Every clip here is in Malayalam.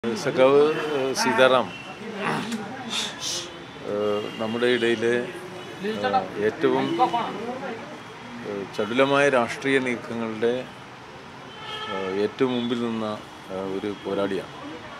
സഖാവ് ഏഹ്, സീതാറാം ഏഹ്, നമ്മുടെ ഇടയിലെ ഏഹ്, ഏറ്റവും ഏഹ്, ചടുലമായ രാഷ്ട്രീയ നീക്കങ്ങളുടെ ഏഹ്, ഏറ്റവും മുമ്പിൽ നിന്ന ഏഹ്, ഒരു പോരാളിയാണ്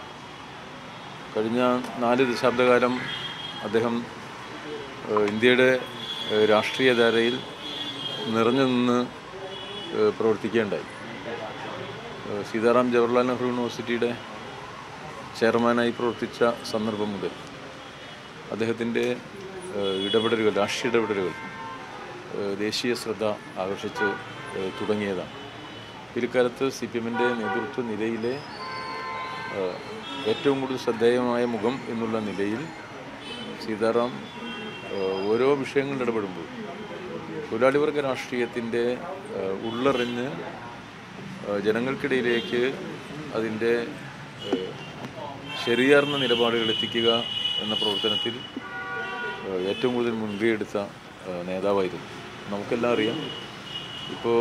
കഴിഞ്ഞ നാല് ദശാബ്ദകാലം അദ്ദേഹം ഏഹ്, ഇന്ത്യയുടെ ഏഹ്, രാഷ്ട്രീയ ധാരയിൽ നിറഞ്ഞു നിന്ന് ഏഹ്, പ്രവർത്തിക്കുകയുണ്ടായി ഏഹ്, സീതാറാം ജവഹർലാൽ നെഹ്റു യൂണിവേഴ്സിറ്റിയുടെ ചെയർമാനായി പ്രവർത്തിച്ച സന്ദർഭം മുതൽ അദ്ദേഹത്തിൻ്റെ ഏഹ്, ഇടപെടലുകൾ രാഷ്ട്രീയ ഇടപെടലുകൾ ഏഹ്, ദേശീയ ശ്രദ്ധ ആകർഷിച്ച് ഏഹ്, തുടങ്ങിയതാണ് പിൽക്കാലത്ത് സി പി എമ്മിൻ്റെ നേതൃത്വ നിലയിലെ ഏഹ്, ഏറ്റവും കൂടുതൽ ശ്രദ്ധേയമായ മുഖം എന്നുള്ള നിലയിൽ സീതാറാം ഏഹ്, ഓരോ വിഷയങ്ങളിൽ ഇടപെടുമ്പോൾ തൊഴിലാളി വർഗ രാഷ്ട്രീയത്തിൻ്റെ ഏഹ്, ഉള്ളറിഞ്ഞ് ഏഹ്, ജനങ്ങൾക്കിടയിലേക്ക് അതിൻ്റെ ഏഹ്, ശരിയാർന്ന നിലപാടുകൾ എത്തിക്കുക എന്ന പ്രവർത്തനത്തിൽ ഏഹ്, ഏറ്റവും കൂടുതൽ മുൻകൈ എടുത്ത ഏഹ്, നേതാവായിരുന്നു നമുക്കെല്ലാം അറിയാം ഇപ്പോൾ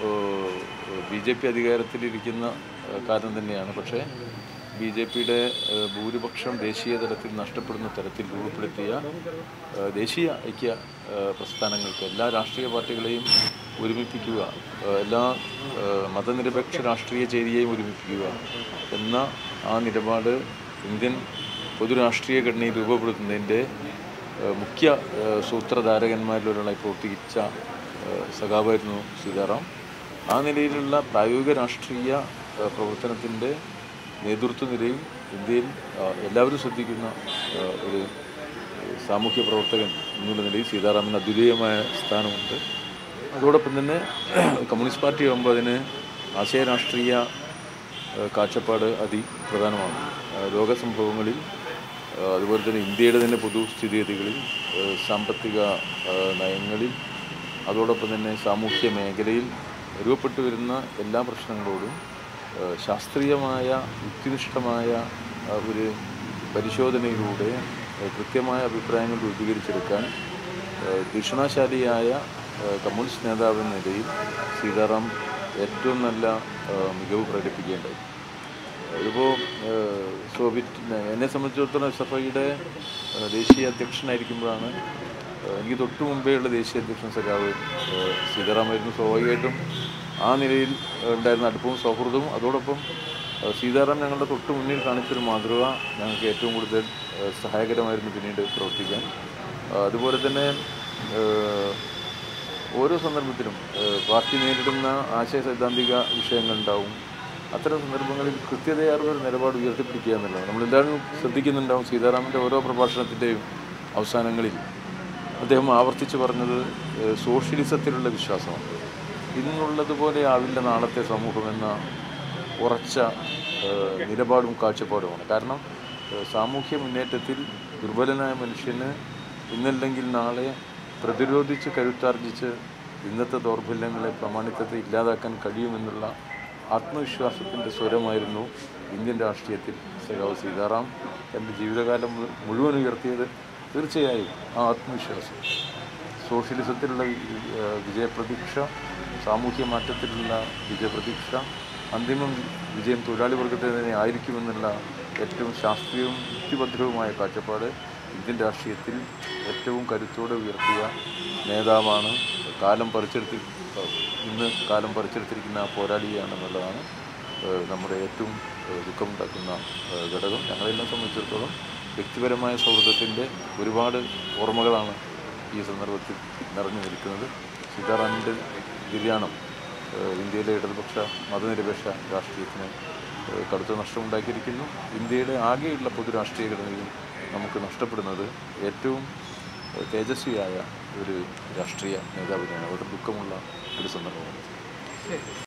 ബി ജെ പി അധികാരത്തിലിരിക്കുന്ന ഏഹ്, കാലം തന്നെയാണ് പക്ഷേ ബി ജെ പിയുടെ ഭൂരിപക്ഷം ദേശീയ തലത്തിൽ നഷ്ടപ്പെടുന്ന തരത്തിൽ രൂപപ്പെടുത്തിയ ഏഹ്, ദേശീയ ഐക്യ ഏഹ്, പ്രസ്ഥാനങ്ങൾക്ക് എല്ലാ രാഷ്ട്രീയ പാർട്ടികളെയും ഒരുമിപ്പിക്കുക ഏഹ്, എല്ലാ ഏഹ്, മതനിരപേക്ഷ രാഷ്ട്രീയ ചേരിയെയും ഒരുമിപ്പിക്കുക എന്ന ആ നിലപാട് ഇന്ത്യൻ പൊതുരാഷ്ട്രീയ ഘടനയിൽ രൂപപ്പെടുത്തുന്നതിൻ്റെ ഏഹ്, മുഖ്യ ഏഹ്, സൂത്രധാരകന്മാരിൽ ഒരാളായി പ്രവർത്തിച്ച ഏഹ്, സഖാവായിരുന്നു സീതാറാം ആ നിലയിലുള്ള പ്രായോഗിക രാഷ്ട്രീയ ഏഹ്, പ്രവർത്തനത്തിൻ്റെ നേതൃത്വ നിലയിൽ ഇന്ത്യയിൽ ഏഹ്, എല്ലാവരും ശ്രദ്ധിക്കുന്ന ഏഹ്, ഒരു സാമൂഹ്യ പ്രവർത്തകൻ എന്നുള്ള നിലയിൽ സീതാറാമിന് അദ്വിതീയമായ സ്ഥാനമുണ്ട് അതോടൊപ്പം തന്നെ കമ്മ്യൂണിസ്റ്റ് പാർട്ടി ആകുമ്പോൾ അതിന് ആശയ രാഷ്ട്രീയ ഏഹ്, കാഴ്ചപ്പാട് അതിപ്രധാനമാണ് ഏഹ്, ലോക സംഭവങ്ങളിൽ ഏഹ്, അതുപോലെ തന്നെ ഇന്ത്യയുടെ തന്നെ പൊതുസ്ഥിതിഗതികളിൽ ഏഹ്, സാമ്പത്തിക ഏഹ്, നയങ്ങളിൽ അതോടൊപ്പം തന്നെ സാമൂഹ്യ മേഖലയിൽ രൂപപ്പെട്ടു വരുന്ന എല്ലാ പ്രശ്നങ്ങളോടും ഏഹ്, ശാസ്ത്രീയമായ യുക്തിനിഷ്ഠമായ ഏഹ്, ഒരു പരിശോധനയിലൂടെ ഏഹ്, കൃത്യമായ അഭിപ്രായങ്ങൾ രൂപീകരിച്ചെടുക്കാൻ ഏഹ്, ഭീഷണാശാലിയായ ഏഹ്, കമ്മ്യൂണിസ്റ്റ് നേതാവ് എന്ന നിലയിൽ സീതാറാം ഏറ്റവും നല്ല ഏഹ്, മികവ് പ്രകടിപ്പിക്കേണ്ടത് ഇതിപ്പോൾ സോവിയറ്റ് എന്നെ സംബന്ധിച്ചിടത്തോളം എസ് എഫ് ഐയുടെ ദേശീയ അധ്യക്ഷനായിരിക്കുമ്പോഴാണ് ഏഹ്, എനിക്ക് തൊട്ട് മുമ്പേ ഉള്ള ദേശീയ അധ്യക്ഷൻ സഖാവ് ഏഹ്, സീതാറാമായിരുന്നു സ്വാഭാവികമായിട്ടും ആ നിലയിൽ ഏഹ്, ഉണ്ടായിരുന്ന അടുപ്പവും സൗഹൃദവും അതോടൊപ്പം ഏഹ്, സീതാറാം ഞങ്ങളുടെ തൊട്ട് മുന്നിൽ കാണിച്ചൊരു മാതൃക ഞങ്ങൾക്ക് ഏറ്റവും കൂടുതൽ ഏഹ്, സഹായകരമായിരുന്നു പിന്നീട് പ്രവർത്തിക്കാൻ ഏഹ്, അതുപോലെ തന്നെ ഏഹ്, ഓരോ സന്ദർഭത്തിലും ഏഹ്, പാർട്ടി നേരിടുന്ന ആശയ സൈദ്ധാന്തിക വിഷയങ്ങളുണ്ടാവും അത്തരം സന്ദർഭങ്ങളിൽ കൃത്യതയാർന്ന ഒരു നിലപാട് ഉയർത്തിപ്പിടിക്കുക എന്നുള്ളത് നമ്മളെല്ലാവരും ശ്രദ്ധിക്കുന്നുണ്ടാവും സീതാറാമിൻ്റെ ഓരോ പ്രഭാഷണത്തിൻ്റെയും അവസാനങ്ങളിൽ അദ്ദേഹം ആവർത്തിച്ച് പറഞ്ഞത് ഏഹ്, സോഷ്യലിസത്തിലുള്ള വിശ്വാസമാണ് ഇന്നുള്ളതുപോലെ ആവില്ല നാളത്തെ സമൂഹമെന്ന ഉറച്ച ഏഹ്, നിലപാടും കാഴ്ചപ്പാടുമാണ് കാരണം ഏഹ്, സാമൂഹ്യ മുന്നേറ്റത്തിൽ ദുർബലനായ മനുഷ്യന് ഇന്നല്ലെങ്കിൽ നാളെ പ്രതിരോധിച്ച് കരുത്താർജിച്ച് ഇന്നത്തെ ദൗർബല്യങ്ങളെ പ്രമാണിത്തത്തെ ഇല്ലാതാക്കാൻ കഴിയുമെന്നുള്ള ആത്മവിശ്വാസത്തിൻ്റെ സ്വരമായിരുന്നു ഇന്ത്യൻ രാഷ്ട്രീയത്തിൽ സഖാവ് സീതാറാം തൻ്റെ ജീവിതകാലം മു- മുഴുവൻ ഉയർത്തിയത് തീർച്ചയായും ആ ആത്മവിശ്വാസം സോഷ്യലിസത്തിലുള്ള വി- ഏഹ് വിജയപ്രതീക്ഷ സാമൂഹ്യ മാറ്റത്തിലുള്ള വിജയപ്രതീക്ഷ അന്തിമം വിജയം തൊഴിലാളി വർഗത്തിന് തന്നെ ആയിരിക്കുമെന്നുള്ള ഏറ്റവും ശാസ്ത്രീയവും യുക്തിഭദ്രവുമായ കാഴ്ചപ്പാട് ഇന്ത്യൻ രാഷ്ട്രീയത്തിൽ ഏറ്റവും കരുത്തോടെ ഉയർത്തിയ നേതാവാണ് കാലം പറിച്ചെടുത്തി ഇന്ന് കാലം പറിച്ചെടുത്തിരിക്കുന്ന ആ പോരാളിയാണെന്നുള്ളതാണ് ഏഹ് നമ്മുടെ ഏറ്റവും ഏഹ് ദുഃഖമുണ്ടാക്കുന്ന ഏഹ് ഘടകം ഞങ്ങളെല്ലാം സംബന്ധിച്ചിടത്തോളം വ്യക്തിപരമായ സൗഹൃദത്തിൻ്റെ ഒരുപാട് ഓർമ്മകളാണ് ഈ സന്ദർഭത്തിൽ നിറഞ്ഞു നിൽക്കുന്നത് സീതാറാമിൻ്റെ നിര്യാണം ഏഹ് ഇന്ത്യയിലെ ഇടതുപക്ഷ മതനിരപേക്ഷ രാഷ്ട്രീയത്തിന് ഏഹ് കടുത്ത നഷ്ടമുണ്ടാക്കിയിരിക്കുന്നു ഇന്ത്യയുടെ ആകെയുള്ള പൊതു രാഷ്ട്രീയ ഘടനയും നമുക്ക് നഷ്ടപ്പെടുന്നത് ഏറ്റവും ഏഹ് തേജസ്വിയായ ഒരു രാഷ്ട്രീയ നേതാവിനെയാണ് വളരെ ദുഃഖമുള്ള ഒരു സന്ദർഭമാണ്